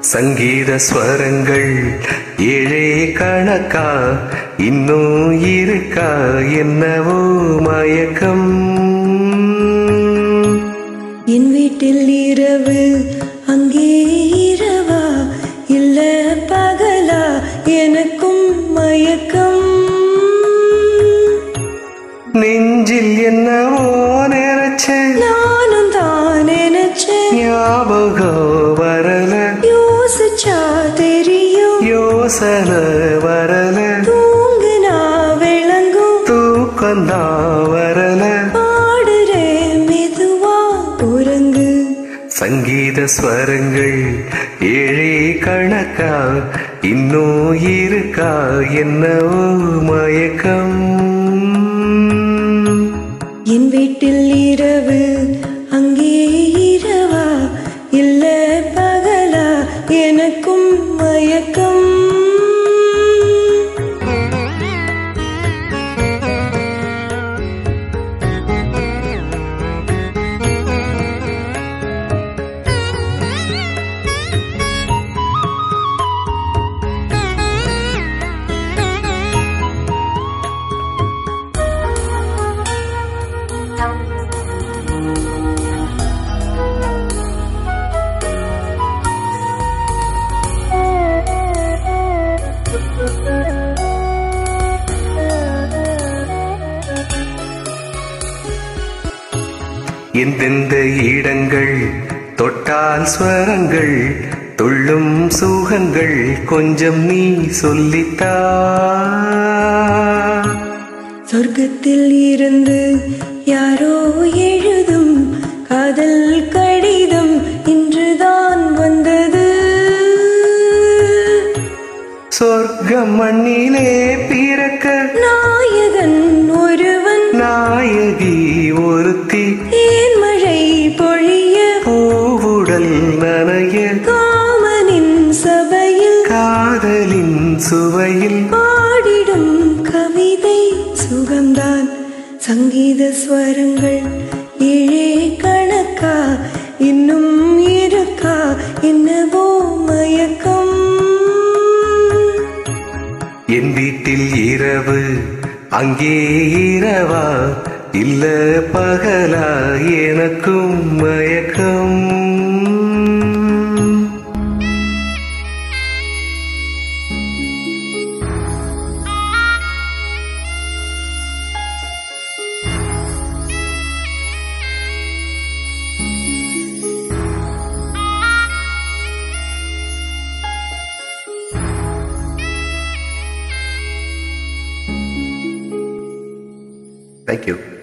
சங்கீத ஸ்வரங்கள் ஏழே கணக்கா இன்னும் இருக்கா என்னவோ மயக்கம் என் வீட்டில் இரவு அங்கே இரவா இல்ல பகலா எனக்கும் மயக்கம் நெஞ்சில் என்னவோ நினைச்ச நானும் தான் நினைச்சேன் ஞாபகம் வரல யோசிச்சா தெரியும் யோசனை வரல தூங்குனா விளங்கும் தூக்கந்தான் வரல பாடுறேன் மெதுவா உறங்கு சங்கீத ஸ்வரங்கள் ஏழே கணக்கா இன்னும் இருக்கா என்னவோ மயக்கம் என் வீட்டில் இரவு அங்கே இரவா இல்ல பகலா எனக்கும் மயக்கம் எந்தெந்த இடங்கள் தொட்டால் ஸ்வரங்கள் துள்ளும் சுகங்கள் கொஞ்சம் நீ சொல்லித்தா சொர்க்கத்தில் இருந்து யாரோ எழுதும் காதல் கடிதம் இன்றுதான் வந்தது சொர்க்கம் மண்ணிலே பிறக்க நாயகன் ஒருவன் நாயகி ஒருத்தி ஏன் மழை பொழிய பூவுடல் நனைய காமனின் சபையில் காதலின் சுவையில் பாடிடும் கவிதை சுகம்தான் சங்கீத ஸ்வரங்கள் ஏழே கணக்கா இன்னும் இருக்கா என்னவோ மயக்கம் என் வீட்டில் இரவு அங்கே இரவா இல்ல பகலா எனக்கும் மயக்கம் Thank you.